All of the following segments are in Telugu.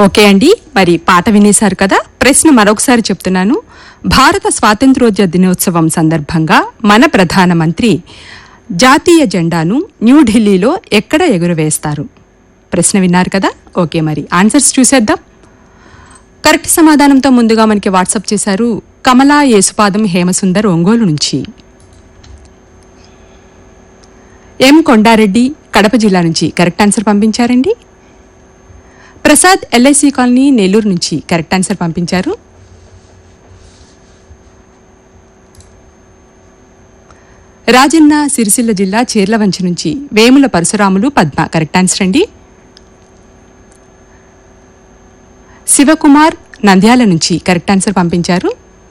ఓకే అండి మరి పాట వినేశారు కదా ప్రశ్న మరొకసారి చెప్తున్నాను భారత స్వాతంత్ర్యోద్య దినోత్సవం సందర్భంగా మన ప్రధానమంత్రి జాతీయ జెండాను న్యూఢిల్లీలో ఎక్కడ ఎగురవేస్తారు ప్రశ్న విన్నారు కదా ఓకే మరి ఆన్సర్స్ చూసేద్దాం కరెక్ట్ సమాధానంతో ముందుగా మనకి వాట్సాప్ చేశారు కమలా యేసుపాదం హేమసుందర్ ఒంగోలు నుంచి ఎం కొండారెడ్డి కడప జిల్లా నుంచి కరెక్ట్ ఆన్సర్ పంపించారండి ప్రసాద్ ఎల్ఐసి కాలనీ నెల్లూరు నుంచి కరెక్ట్ ఆన్సర్ పంపించారు రాజన్న సిరిసిల్ల జిల్లా చీర్లవంచ నుంచి వేముల పరశురాములు పద్మ కరెక్ట్ ఆన్సర్ అండి శివకుమార్ నంద్యాల నుంచి కరెక్ట్ ఆన్సర్ పంపించారు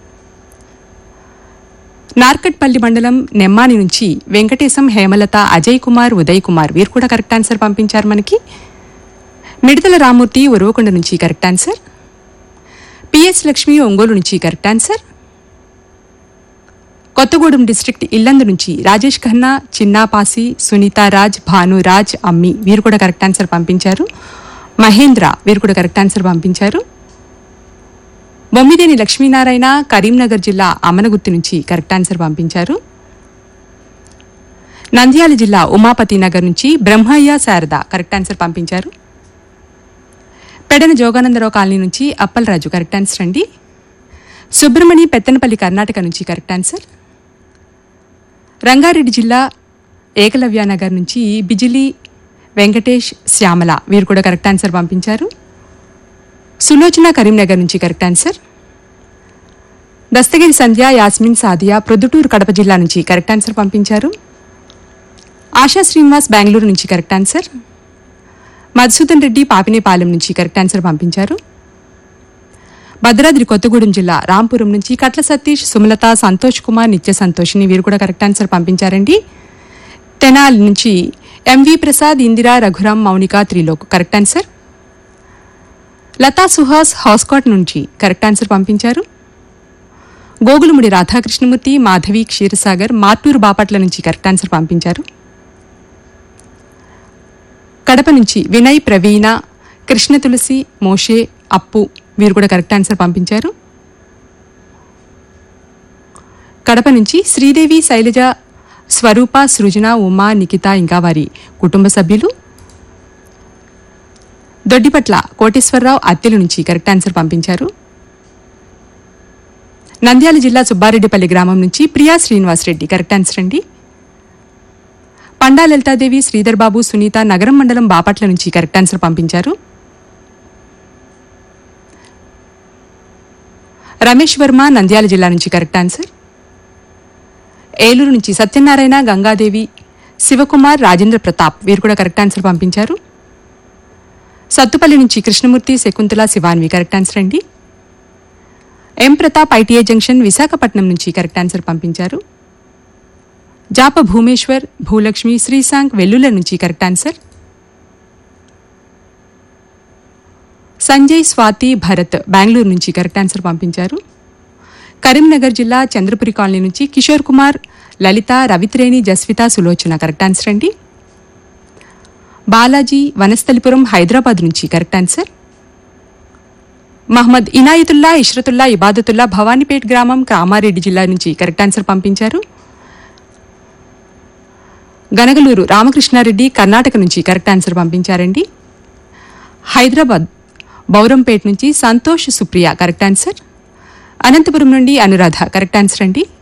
నార్కట్పల్లి మండలం నెమ్మాని నుంచి వెంకటేశం హేమలత అజయ్ కుమార్ ఉదయ్ కుమార్ వీరు కూడా కరెక్ట్ ఆన్సర్ పంపించారు మనకి మిడతల రామూర్తి ఉరవకొండ నుంచి correct answer P S Lakshmi Ongole నుంచి correct answer Kothagudem district Yellandu నుంచి రాజేష్ ఖన్నా చిన్నాపాసి సునీతారాజ్ భానురాజ్ అమ్మి వీరు కూడా కరెక్ట్ ఆన్సర్ పంపించారు మహేంద్ర వీరు కూడా కరెక్ట్ ఆన్సర్ పంపించారు బొమ్మిదేని లక్ష్మీనారాయణ కరీంనగర్ జిల్లా అమనగుత్తి నుంచి కరెక్ట్ ఆన్సర్ పంపించారు నంద్యాల జిల్లా ఉమాపతి నగర్ నుంచి బ్రహ్మయ్య శారద కరెక్ట్ ఆన్సర్ పంపించారు పెడన జోగానందరావు కాలనీ నుంచి అప్పలరాజు కరెక్ట్ ఆన్సర్ అండి సుబ్రమణి పెత్తనపల్లి కర్ణాటక నుంచి కరెక్ట్ ఆన్సర్ రంగారెడ్డి జిల్లా ఏకలవ్య నగర్ నుంచి బిజిలీ వెంకటేష్ శ్యామల వీరు కూడా కరెక్ట్ ఆన్సర్ పంపించారు సులోచన కరీంనగర్ నుంచి కరెక్ట్ ఆన్సర్ దస్తగిరి సంధ్య యాస్మిన్ సాదియా ప్రొద్దుటూరు కడప జిల్లా నుంచి కరెక్ట్ ఆన్సర్ పంపించారు ఆశా శ్రీనివాస్ బెంగళూరు నుంచి కరెక్ట్ ఆన్సర్ మధుసూదన్ రెడ్డి పాపినేపాలెం నుంచి కరెక్ట్ ఆన్సర్ పంపించారు భద్రాద్రి కొత్తగూడెం జిల్లా రాంపురం నుంచి కట్ల సతీష్ సుమలత సంతోష్ కుమార్ నిత్య సంతోషిని వీరు కూడా కరెక్ట్ ఆన్సర్ పంపించారండి తెనాలి నుంచి M V Prasad Indira Raghuram Mounika Trilok correct answer Latha Suhas Hoskote నుంచి కరెక్ట్ ఆన్సర్ పంపించారు గోగులముడి రాధాకృష్ణమూర్తి మాధవి క్షీరసాగర్ మార్టూరు బాపట్ల నుంచి కరెక్ట్ ఆన్సర్ పంపించారు కడప నుంచి వినయ్ ప్రవీణ కృష్ణ తులసి మోషే అప్పు వీరు కూడా కరెక్ట్ ఆన్సర్ పంపించారు కడప నుంచి శ్రీదేవి శైలజ స్వరూప సృజన ఉమా నిఖిత ఇంకా వారి కుటుంబ సభ్యులు దొడ్డిపట్ల కోటేశ్వరరావు అత్తెల నుంచి కరెక్ట్ ఆన్సర్ పంపించారు నంద్యాల జిల్లా సుబ్బారెడ్డిపల్లి గ్రామం నుంచి ప్రియా శ్రీనివాస్ రెడ్డి కరెక్ట్ ఆన్సర్ అండి పండా లలితాదేవి శ్రీధర్ బాబు సునీత నగరం మండలం బాపట్ల నుంచి కరెక్ట్ ఆన్సర్ పంపించారు రమేష్ వర్మ నంద్యాల జిల్లా నుంచి కరెక్ట్ ఆన్సర్ ఏలూరు నుంచి సత్యనారాయణ గంగాదేవి శివకుమార్ రాజేంద్ర ప్రతాప్ వీరు కూడా కరెక్ట్ ఆన్సర్ పంపించారు సత్తుపల్లి నుంచి కృష్ణమూర్తి శకుంతల శివాన్వి కరెక్ట్ ఆన్సర్ అండి M Pratap ITI junction Visakhapatnam నుంచి కరెక్ట్ ఆన్సర్ పంపించారు జాప భూమేశ్వర్ భూలక్ష్మి శ్రీశాంక్ వెల్లుల నుంచి కరెక్ట్ ఆన్సర్ సంజయ్ స్వాతి భరత్ బెంగళూరు నుంచి కరెక్ట్ ఆన్సర్ పంపించారు కరీంనగర్ జిల్లా చంద్రపురి కాలనీ నుంచి కిషోర్ కుమార్ లలిత రవిత్రేణి జస్విత సులోచన కరెక్ట్ ఆన్సర్ అండి బాలాజీ వనస్థలిపురం హైదరాబాద్ నుంచి కరెక్ట్ ఆన్సర్ మహమ్మద్ ఇనాయతుల్లా ఇష్రతుల్లా ఇబాదతుల్లా భవానీపేట్ గ్రామం కామారెడ్డి జిల్లా నుంచి కరెక్ట్ ఆన్సర్ పంపించారు గనగలూరు రామకృష్ణారెడ్డి కర్ణాటక నుంచి కరెక్ట్ ఆన్సర్ పంపించారండి హైదరాబాద్ బౌరంపేట్ నుంచి సంతోష్ సుప్రియ కరెక్ట్ ఆన్సర్ అనంతపురం నుండి అనురాధ కరెక్ట్ ఆన్సర్ అండి